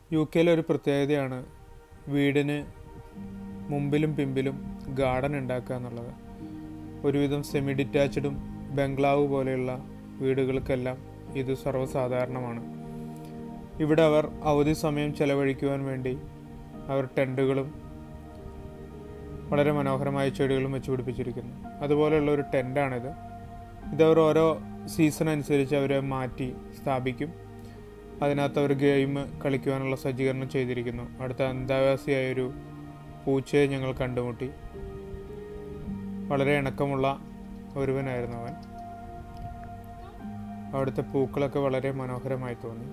U കെയിലെ ഒരു പ്രത്യേകതയാണ് വീടിന് മുമ്പിലും പിമ്പിലും ഗാർഡൻ ഉണ്ടാക്കുക എന്നുള്ളത് ഒരുവിധം സെമി ഡിറ്റാച്ച്ഡും ബംഗ്ലാവ് പോലെയുള്ള വീടുകൾക്കെല്ലാം ഇത് സർവ്വസാധാരണമാണ് ഇവിടെ അവർ അവധി സമയം ചെലവഴിക്കുവാൻ വേണ്ടി അവർ ടെൻറ്റുകളും വളരെ മനോഹരമായ ചെടികളും വെച്ച് പിടിപ്പിച്ചിരിക്കുന്നു അതുപോലെയുള്ള ഒരു ടെൻ്റാണിത് ഇതവർ ഓരോ സീസൺ അനുസരിച്ച് അവരെ മാറ്റി സ്ഥാപിക്കും അതിനകത്ത് അവർ ഗെയിം കളിക്കുവാനുള്ള സജ്ജീകരണം ചെയ്തിരിക്കുന്നു അടുത്ത അന്താവാസിയായൊരു പൂച്ചയെ ഞങ്ങൾ കണ്ടുമുട്ടി വളരെ ഇണക്കമുള്ള ഒരുവനായിരുന്നു അവൻ അവിടുത്തെ പൂക്കളൊക്കെ വളരെ മനോഹരമായി തോന്നി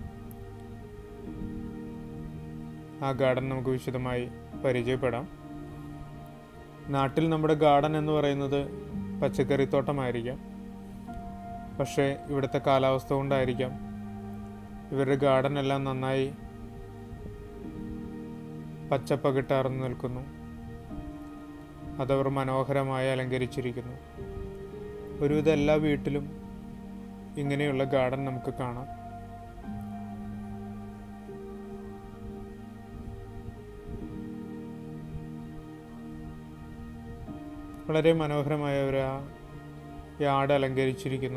ആ ഗാർഡൻ നമുക്ക് വിശദമായി പരിചയപ്പെടാം നാട്ടിൽ നമ്മുടെ ഗാർഡൻ എന്ന് പറയുന്നത് പച്ചക്കറിത്തോട്ടമായിരിക്കാം പക്ഷേ ഇവിടുത്തെ കാലാവസ്ഥ കൊണ്ടായിരിക്കാം ഇവരുടെ ഗാർഡൻ എല്ലാം നന്നായി പച്ചപ്പ കിട്ടാർന്ന് നിൽക്കുന്നു അതവർ മനോഹരമായി അലങ്കരിച്ചിരിക്കുന്നു ഒരുവിധം എല്ലാ വീട്ടിലും ഇങ്ങനെയുള്ള ഗാർഡൻ നമുക്ക് കാണാം വളരെ മനോഹരമായ ഒരു ആ യാർഡ് അലങ്കരിച്ചിരിക്കുന്നു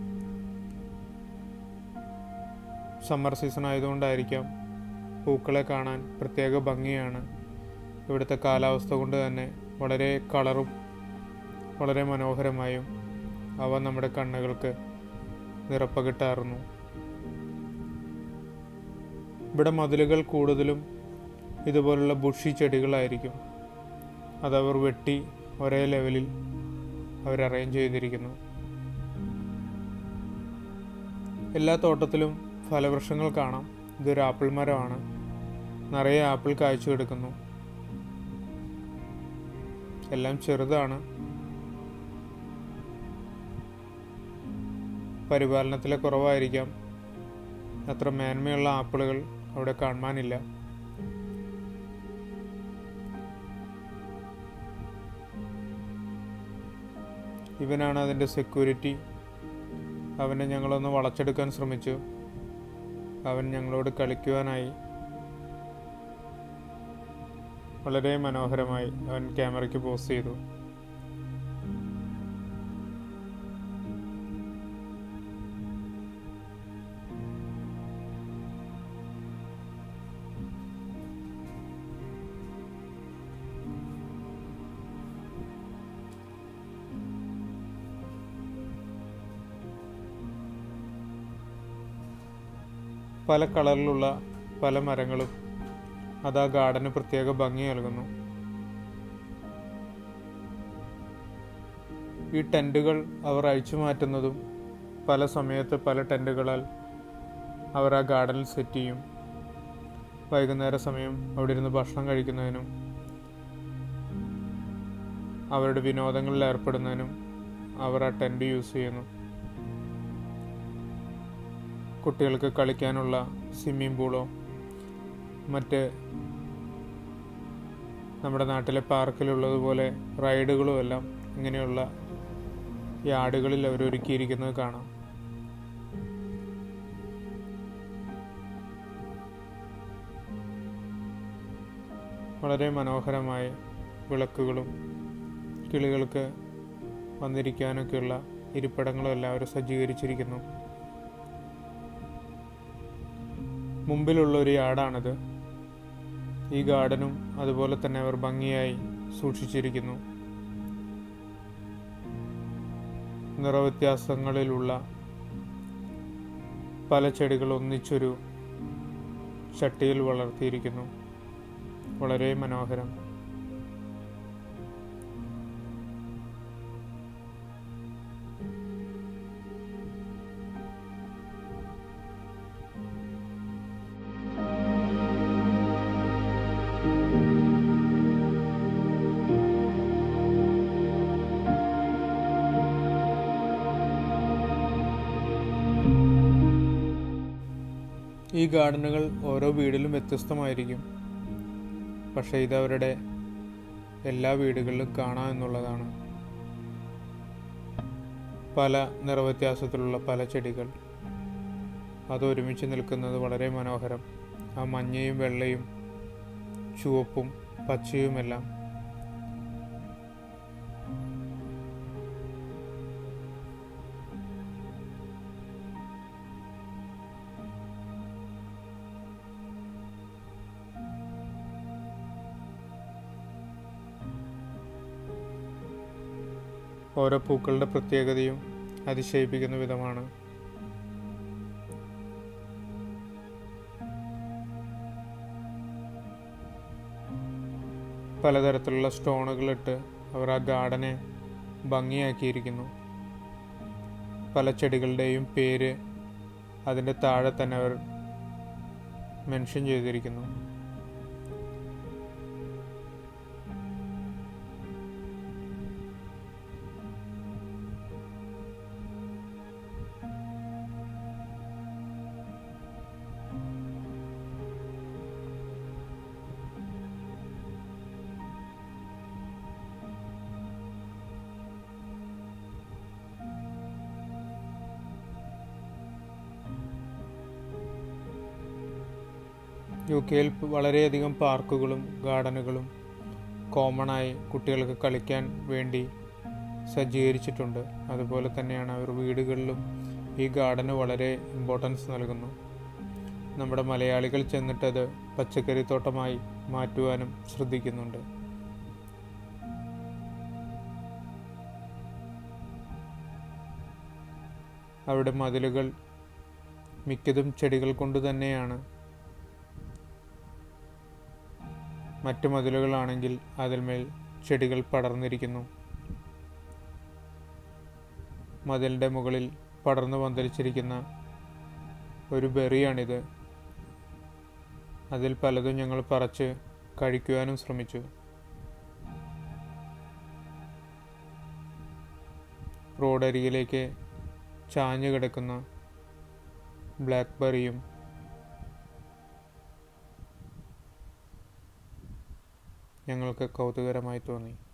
സമ്മർ സീസൺ ആയതുകൊണ്ടായിരിക്കാം പൂക്കളെ കാണാൻ പ്രത്യേക ഭംഗിയാണ് ഇവിടുത്തെ കാലാവസ്ഥ കൊണ്ട് തന്നെ വളരെ കളറും വളരെ മനോഹരമായും അവ നമ്മുടെ കണ്ണുകൾക്ക് നിറപ്പ കിട്ടാറുന്നു ഇവിടെ മതിലുകൾ കൂടുതലും ഇതുപോലുള്ള ബുഷി ചെടികളായിരിക്കും അതവർ വെട്ടി ഒരേ ലെവലിൽ അവർ അറേഞ്ച് ചെയ്തിരിക്കുന്നു എല്ലാ തോട്ടത്തിലും ഫലവൃക്ഷങ്ങൾ കാണാം ഇതൊരു ആപ്പിൾ മരമാണ് നിറയെ ആപ്പിൾ കായ്ച്ചു കിടക്കുന്നു എല്ലാം ചെറുതാണ് പരിപാലനത്തിലെ കുറവായിരിക്കാം അത്ര മേന്മയുള്ള ആപ്പിളുകൾ അവിടെ കാണാനില്ല ഇവനാണ് അതിൻ്റെ സെക്യൂരിറ്റി അവനെ ഞങ്ങളൊന്ന് വളച്ചെടുക്കാൻ ശ്രമിച്ചു അവൻ ഞങ്ങളോട് കളിക്കുവാനായി വളരെ മനോഹരമായി അവൻ ക്യാമറയ്ക്ക് പോസ്റ്റ് ചെയ്തു പല കളറിലുള്ള പല മരങ്ങളും അത് ആ ഗാർഡന് പ്രത്യേക ഭംഗി നൽകുന്നു ഈ ടെൻറ്റുകൾ അവർ അഴിച്ചു മാറ്റുന്നതും പല സമയത്ത് പല ടെൻറ്റുകളാൽ അവർ ആ ഗാർഡനിൽ സെറ്റ് ചെയ്യും വൈകുന്നേര സമയം അവിടെ ഇരുന്ന് ഭക്ഷണം കഴിക്കുന്നതിനും അവരുടെ വിനോദങ്ങളിൽ ഏർപ്പെടുന്നതിനും അവർ ആ ടെൻറ്റ് യൂസ് ചെയ്യുന്നു കുട്ടികൾക്ക് കളിക്കാനുള്ള സ്വിമ്മിംഗ് പൂളോ മറ്റ് നമ്മുടെ നാട്ടിലെ പാർക്കിലുള്ളതുപോലെ റൈഡുകളും എല്ലാം ഇങ്ങനെയുള്ള യാർഡുകളിൽ അവർ ഒരുക്കിയിരിക്കുന്നത് കാണാം വളരെ മനോഹരമായ വിളക്കുകളും കിളികൾക്ക് വന്നിരിക്കാനൊക്കെയുള്ള ഇരിപ്പിടങ്ങളും എല്ലാം അവർ സജ്ജീകരിച്ചിരിക്കുന്നു മുമ്പിലുള്ള ഒരു യാർഡാണിത് ഈ ഗാർഡനും അതുപോലെ തന്നെ അവർ ഭംഗിയായി സൂക്ഷിച്ചിരിക്കുന്നു നിറവ്യത്യാസങ്ങളിലുള്ള പല ചെടികൾ ഒന്നിച്ചൊരു ചട്ടിയിൽ വളർത്തിയിരിക്കുന്നു വളരെ മനോഹരം ഈ ഗാർഡനുകൾ ഓരോ വീടിലും വ്യത്യസ്തമായിരിക്കും പക്ഷേ ഇതവരുടെ എല്ലാ വീടുകളിലും കാണാം എന്നുള്ളതാണ് പല നിറവ്യത്യാസത്തിലുള്ള പല ചെടികൾ അത് ഒരുമിച്ച് നിൽക്കുന്നത് വളരെ മനോഹരം ആ മഞ്ഞയും വെള്ളയും ചുവപ്പും പച്ചയുമെല്ലാം ഓരോ പൂക്കളുടെ പ്രത്യേകതയും അതിശയിപ്പിക്കുന്ന വിധമാണ് പലതരത്തിലുള്ള സ്റ്റോണുകളിട്ട് അവർ ആ ഗാർഡനെ ഭംഗിയാക്കിയിരിക്കുന്നു പല ചെടികളുടെയും പേര് അതിൻ്റെ താഴെ തന്നെ അവർ മെൻഷൻ ചെയ്തിരിക്കുന്നു യു കെയിൽ വളരെയധികം പാർക്കുകളും ഗാർഡനുകളും കോമൺ ആയി കുട്ടികൾക്ക് കളിക്കാൻ വേണ്ടി സജ്ജീകരിച്ചിട്ടുണ്ട് അതുപോലെ തന്നെയാണ് അവർ വീടുകളിലും ഈ ഗാർഡന് വളരെ ഇമ്പോർട്ടൻസ് നൽകുന്നു നമ്മുടെ മലയാളികൾ ചെന്നിട്ടത് പച്ചക്കറിത്തോട്ടമായി മാറ്റുവാനും ശ്രദ്ധിക്കുന്നുണ്ട് അവിടെ മതിലുകൾ മിക്കതും ചെടികൾ കൊണ്ട് തന്നെയാണ് മറ്റു മതിലുകളാണെങ്കിൽ അതിന്മേൽ ചെടികൾ പടർന്നിരിക്കുന്നു മതിലിൻ്റെ മുകളിൽ പടർന്നു പന്തലിച്ചിരിക്കുന്ന ഒരു ബെറിയാണിത് അതിൽ പലതും ഞങ്ങൾ പറിച്ച് കഴിക്കുവാനും ശ്രമിച്ചു റോഡരികിലേക്ക് ചാഞ്ഞു കിടക്കുന്ന ബ്ലാക്ക്ബെറിയും ഞങ്ങൾക്ക് കൗതുകരമായി തോന്നി